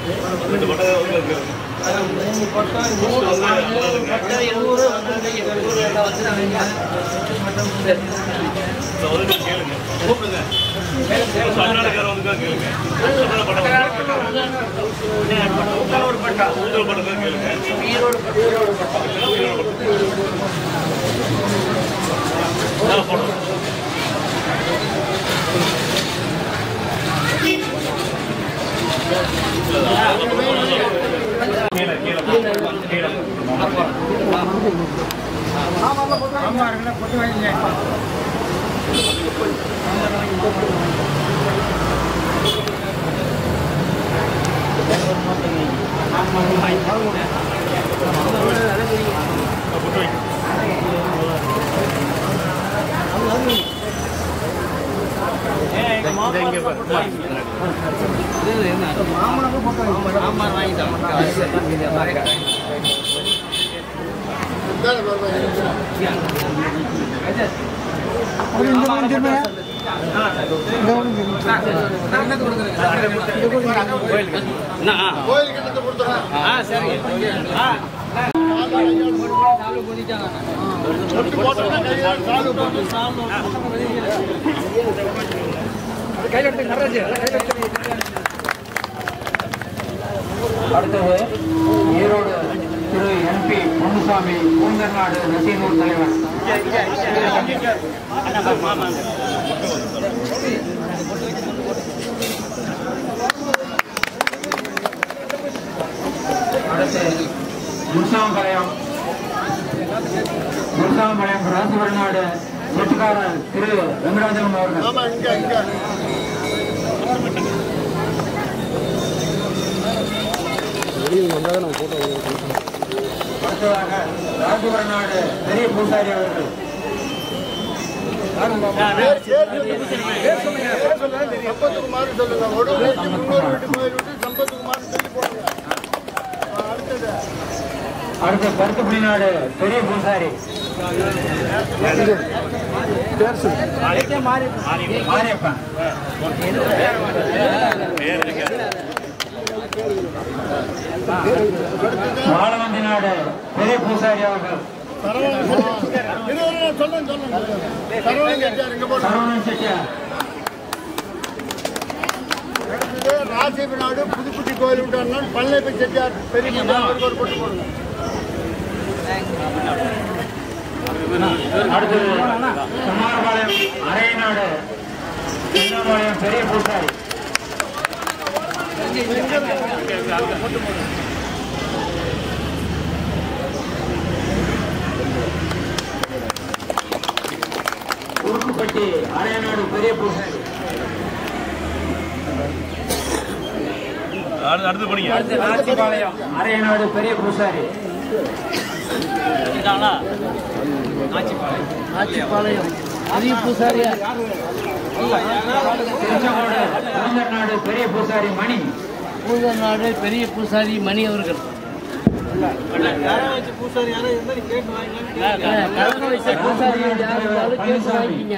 ரெண்டு பட்டை வந்து இருக்கு. மூணு பட்டம் நூறு நானூறு பட்டம் இருநூறு வந்து இருநூறு எல்லாம் வச்சுருக்காங்க இந்த ஒரு நிமிஷம் கேளுங்க கூப்பிடுங்க தமிழ்நாடுக்கார வந்து கேளுங்க தமிழ்நாடு பட்டம் ஒரு பட்டம் ஊஞ்சல் பட்டம் தான் கேளுங்க ஈரோடு பட்டம் ஈரோடு பட்டம் மேலே போடுறோம் கீழே கீழே கீழே போட்டு வைங்க இதை இங்கே பாரு. சாம்பார் வாங்கிட்டோம் ஆ சரிங்க ஆ அடுத்தது ஈரோடு திரு எம்பி பொன்னுசாமி பூந்தர்நாடு நசீனூர் தலைவர் அடுத்து முசாம்பாளையம் முசாம்பாளையம் ராசவரநாடு சொத்துக்காரர் திரு வெங்கடாஜலம் அவர்கள் அடுத்ததாக ராஜவரநாடு பெரிய பூசாரி அவர்கள் சம்பத்குமார் சொல்லுங்க ஒடுவு முன்னூறு வீட்டு கோயில் விட்டு சம்பத்குமார் சொல்லி போடுங்க அடுத்தது அடுத்து கருத்துப்படி நாடு பெரிய பூசாரி மாரியப்பன் வாழவந்தி நாடு பெரிய பூசாரி அவர்கள் இது சொல்லுங்க சொல்லுங்க சரவணன் செட்டியார் இங்க போடுங்க சரவணன் செட்டியார் அடுத்தது ராசிபி நாடு புதுக்குட்டி கோயில் விட்டு பழனிப்பை செட்டியார் பெரிய மண்டபம் ஒரு போட்டு போடுங்க அடுத்தது குமாரபாளையம் அரையநாடு சின்னபாளையம் பெரிய பூசாரி உருக்குப்பட்டி அரையநாடு பெரிய பூசாரி அடுத்து அடுத்து படிங்க ராசிபாளையம் அரையநாடு பெரிய பூசாரி ஆச்சிப்பாளையம் பெரிய பூசாரியா திருச்செங்கோடு நாடு பெரிய பூசாரி மணி பூதநாடு பெரிய பூசாரி மணி அவர்கள் கலரை வச்ச பூசாரி யாரும் இருந்தாலும் கேட்டு வாங்கிக்கங்க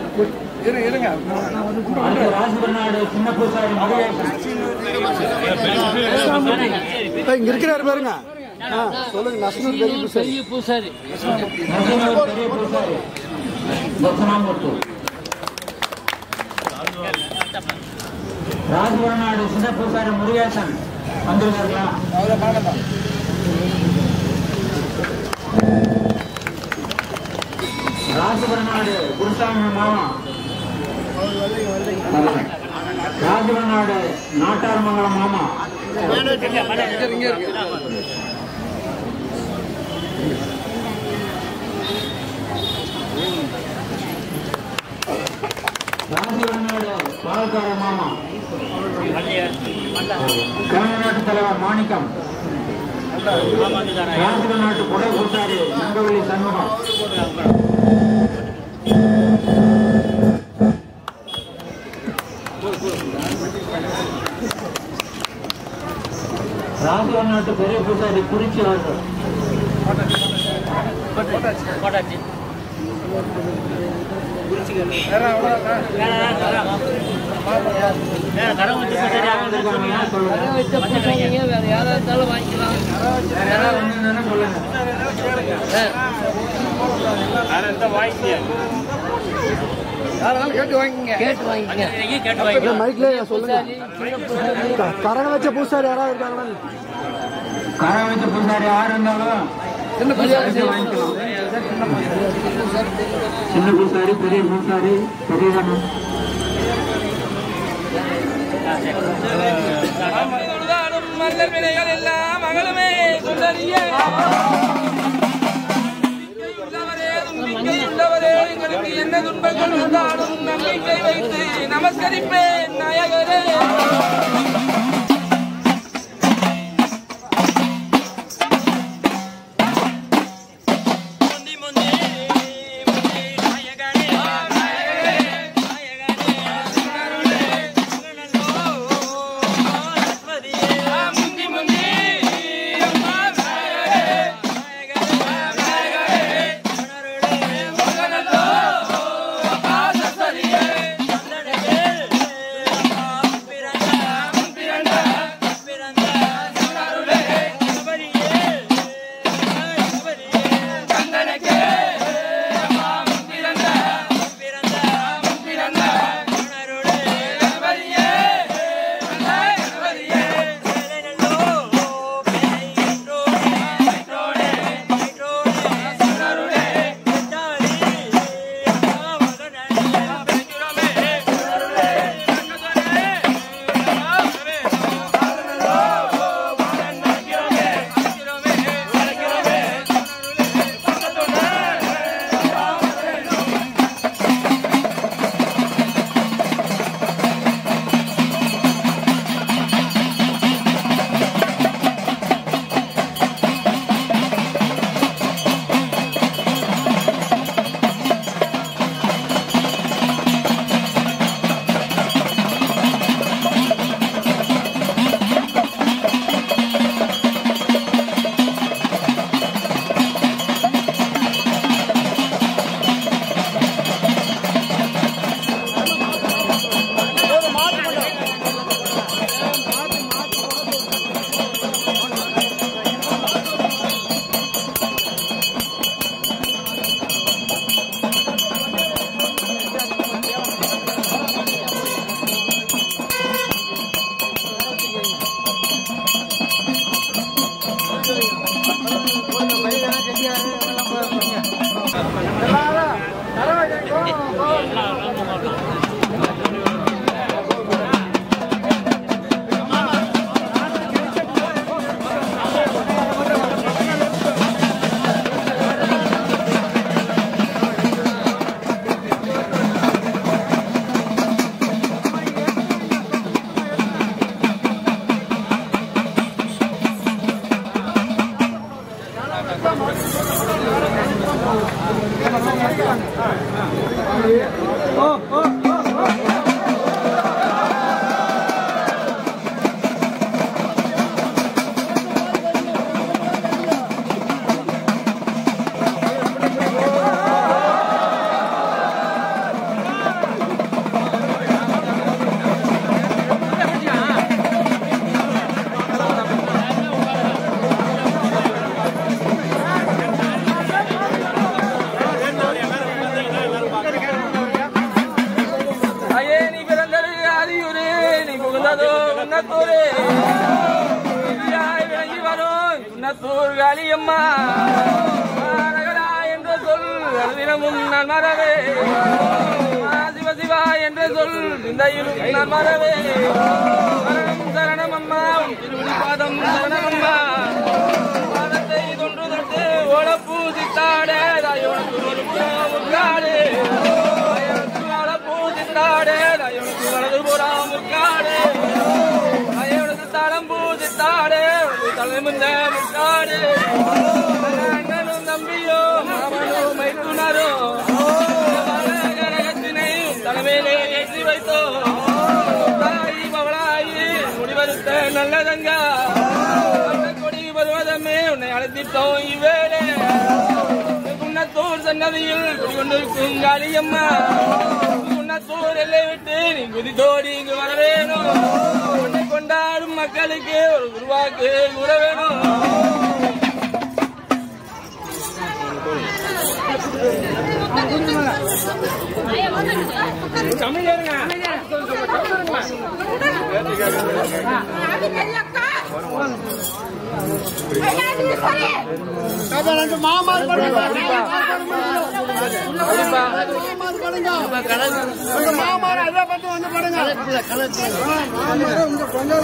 அடுத்து ராசிபுரநாடு சின்ன பூசாரி முருகேசன் இங்க இருக்கிறாரு பாருங்க சொல்லுங்க நஷ்டம் பெரிய பூசாரி நரசிம்மர் பெரிய பூசாரி தட்சிணாமூர்த்தி ராஜபுரநாடு சின்ன பூசாரி முருகேசன் வந்திருக்காங்களா ராஜபுரநாடு குருசாமி மாமா ராஜபுரநாடு நாட்டார்மங்கலம் மாமா ராஜபுரநாடு பால்கார மாமா தமிழ்நாட்டு தலைவர் மாணிக்கம் ராஜபுரநாட்டு குடை பூசாரி நங்கவள்ளி சண்முகம் ராஜபுரநாட்டு பெரிய பூசாரி குறிச்சி அவர்கள் கடை வச்ச பூசாரிங்க வேற யாரா இருந்தாலும் வாங்கிக்கலாம் யாராலும் கேட்டு வாங்கிங்க கேட்டு வாங்கிக்கங்க கேட்டு வாங்கிக்கலாம் மைக்ல சொல்லுங்க பூசாரி சின்ன பூசாரி கரக வச்ச பூசாரி யாராவது இருக்காங்களா கரை வச்ச பூசாரி யார் இருந்தாலும் சின்ன பூசாரி சின்ன பூசாரி பெரிய பூசாரி பெரியதனம் தொழுதாடும் மல்லர் வினைகள் எல்லாம் அகலுமே சுந்தரியே உள்ளவரே, தும்பிக்கை உள்ளவரே, எங்களுக்கு என்ன துன்பங்கள் வந்தாலும் நம்பிக்கை வைத்து நமஸ்கரிப்பேன் நாயகரே முந்தி முந்தி முந்தி நாயகரே நாயகரே நாயகரே முந்தி முந்தி அம்மா நாயகரே நாயகரே மகனோ பாசசரியே சந்தனகே பிறந்த பிறந்த பிறந்த சந்தருளே அவரியே அவரியே சந்தனகே அம்மா பிறந்த பிறந்த பிறந்த சந்தருளே அவரியே அவரியே ஐயே நீ பிறந்தது ஆதியூரே நீ புகுந்ததோ உன்னத்தூரே இந்தியாய் விளங்கி வரும் உன்னத்தூர் காளியம்மா மாநகரா என்ற சொல் அனுதினமும் நான் மறவே மா சிவ சிவா என்ற சொல் சிந்தையிலும் நான் மறவே சரணம் சரணம் அம்மா உன் திருவடி பாதம் சரணம் அம்மா பாதத்தை தொன்று தொட்டு ஓடப்பூ சித்தாடே தாயோனக்கு ஒரு புறம் உட்காடே தாயோனக்கு ஓடப்பூ சித்தாடே தாயோனக்கு வலது புறம் முற்காடே தாயோனக்கு தளம் பூ சித்தாடே உனக்கு தலை முந்த முற்காடே அண்ணனும் தம்பியோ மாமனும் மைத்துனரோ கனகத்தினை தலைமையிலே ஏற்றி வைத்தோ தாய் பவளாயி முடிவெடுத்த நல்லதங்கா கொடி பருவதமே உன்னை அழைத்திட்டோம் இவ்வேளே குன்னத்தூர் சன்னதியில் குடிகொண்டிருக்கும் காளியம்மா உன்னத்தூர் எல்லை விட்டு நீ குதித்தோடி இங்கு வர வேணும் உன்னை கொண்டாடும் மக்களுக்கு ஒரு உருவாக்கு கூற வேணும் ரெண்டு மாமார் பண்ணுங்க ரெண்டு மாமார் அதை பத்தி வந்து பண்ணுங்க மாமார் இந்த கொஞ்சம்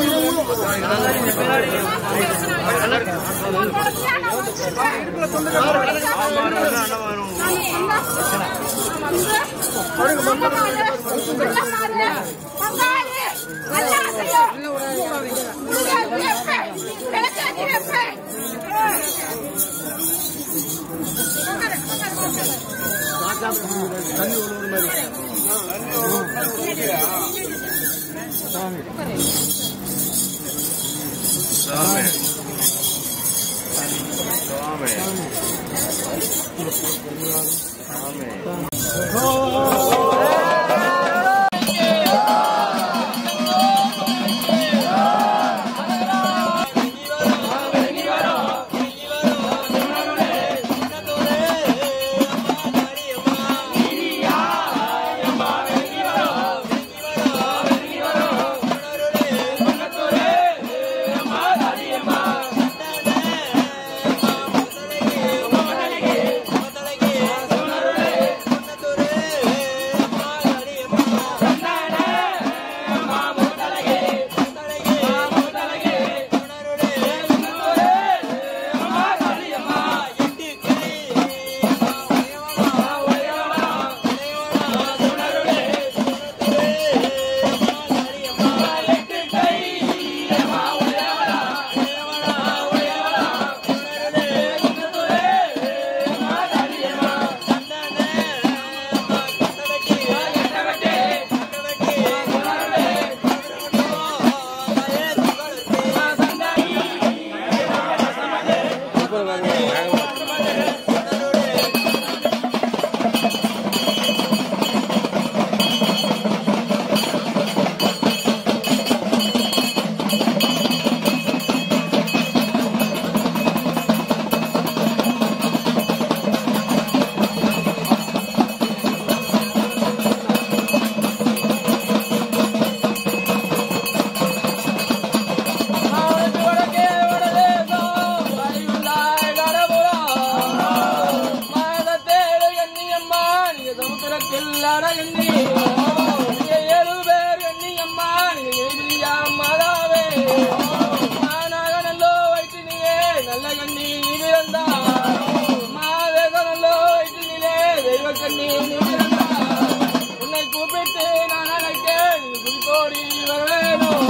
உன்னை கூப்பிட்டு நான் அழைக்க நீ குறிக்கோடி வர வேணும்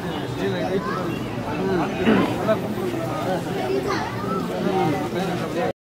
கும்பிடுங்க